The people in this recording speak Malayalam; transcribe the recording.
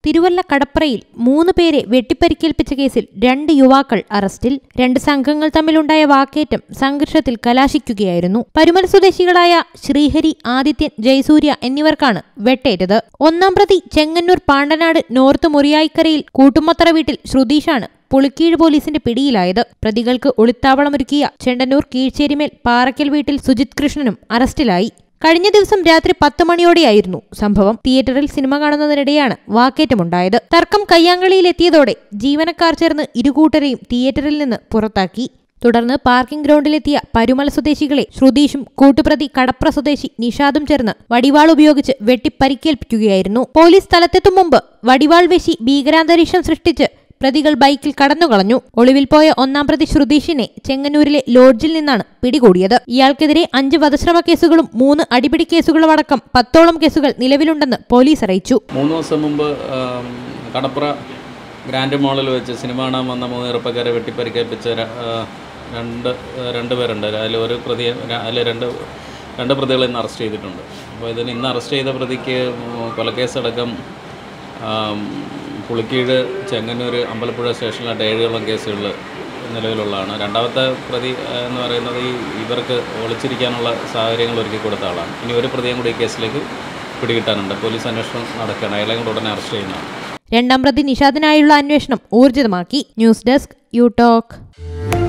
തിരുവല്ല കടപ്രയിൽ മൂന്ന് പേരെ വെട്ടിപ്പരിക്കേൽപ്പിച്ച കേസിൽ രണ്ട് യുവാക്കൾ അറസ്റ്റിൽ രണ്ട് സംഘങ്ങൾ തമ്മിലുണ്ടായ വാക്കേറ്റം സംഘർഷത്തിൽ കലാശിക്കുകയായിരുന്നു പരുമൽ സ്വദേശികളായ ശ്രീഹരി ആദിത്യൻ ജയസൂര്യ എന്നിവർക്കാണ് വെട്ടേറ്റത് ഒന്നാം പ്രതി ചെങ്ങന്നൂർ പാണ്ടനാട് നോർത്ത് മുറിയായിക്കരയിൽ കൂട്ടുമത്തറ വീട്ടിൽ ശ്രുതീഷാണ് പുളിക്കീഴ് പോലീസിന്റെ പിടിയിലായത് പ്രതികൾക്ക് ഒളിത്താവളമൊരുക്കിയ ചെണ്ടന്നൂർ കീഴ്ച്ചേരിമേൽ പാറയ്ക്കൽ വീട്ടിൽ സുജിത് കൃഷ്ണനും അറസ്റ്റിലായി കഴിഞ്ഞ ദിവസം രാത്രി പത്ത് മണിയോടെയായിരുന്നു സംഭവം തിയേറ്ററിൽ സിനിമ കാണുന്നതിനിടെയാണ് വാക്കേറ്റമുണ്ടായത് തർക്കം കയ്യാങ്കളിയിലെത്തിയതോടെ ജീവനക്കാർ ചേർന്ന് ഇരുകൂട്ടരെയും തിയേറ്ററിൽ നിന്ന് പുറത്താക്കി തുടർന്ന് പാർക്കിംഗ് ഗ്രൗണ്ടിലെത്തിയ പരുമല സ്വദേശികളെ ശ്രുതീഷും കൂട്ടുപ്രതി കടപ്ര സ്വദേശി നിഷാദും ചേർന്ന് വടിവാൾ ഉപയോഗിച്ച് വെട്ടിപ്പരിക്കേൽപ്പിക്കുകയായിരുന്നു പോലീസ് സ്ഥലത്തെത്തും മുമ്പ് വടിവാൾ വീശി ഭീകരാന്തരീക്ഷം സൃഷ്ടിച്ച് പ്രതികൾ ബൈക്കിൽ കടന്നുകളഞ്ഞു ഒളിവിൽ പോയ ഒന്നാം പ്രതി ശ്രുതീഷിനെ ചെങ്ങന്നൂരിലെ ലോഡ്ജിൽ നിന്നാണ് പിടികൂടിയത് ഇയാൾക്കെതിരെ അഞ്ച് വധശ്രമ കേസുകളും മൂന്ന് അടിപിടി കേസുകളും അടക്കം പത്തോളം കേസുകൾ നിലവിലുണ്ടെന്ന് പോലീസ് അറിയിച്ചു മൂന്ന് ദിവസം മുമ്പ് ആം, കടപ്പുറ ഗ്രാൻഡ് മോളിൽ വെച്ച് സിനിമ കാണാൻ വന്ന മൂന്ന് ചെറുപ്പക്കാരെ വെട്ടിപ്പരിക്കേൽപ്പിച്ച ര- ആ, രണ്ട് ആ, രണ്ട് പേരുണ്ട് അതിൽ ഒരു പ്രതിയെ അതിൽ രണ്ട് രണ്ട് പ്രതികളെ ഇന്ന് അറസ്റ്റ് ചെയ്തിട്ടുണ്ട് അപ്പോൾ ഇതിന് ഇന്ന് അറസ്റ്റ് ചെയ്ത പ്രതിക്ക് കൊലക്കേസടക്കം ആം, പുളിക്കീഴ് ചെങ്ങന്നൂർ അമ്പലപ്പുഴ സ്റ്റേഷനിലായിട്ട് ഏഴോളം കേസുകൾ നിലവിലുള്ളതാണ് രണ്ടാമത്തെ പ്രതി ആ, എന്ന് പറയുന്നത് ഈ ഇവർക്ക് ഒളിച്ചിരിക്കാനുള്ള സാഹചര്യങ്ങൾ ഒരുക്കി കൊടുത്ത ആളാണ് ഇനി ഒരു പ്രതിയും കൂടി ഈ കേസിലേക്ക് പിടികിട്ടാനുണ്ട് പോലീസ് അന്വേഷണം നടക്കുകയാണ് അയാളെ കൂടെ ഉടനെ അറസ്റ്റ് ചെയ്യുന്നതാണ് രണ്ടാം പ്രതി നിഷാദിനായുള്ള അന്വേഷണം ഊർജിതമാക്കി ന്യൂസ് ഡെസ്ക് യു ടോക്ക്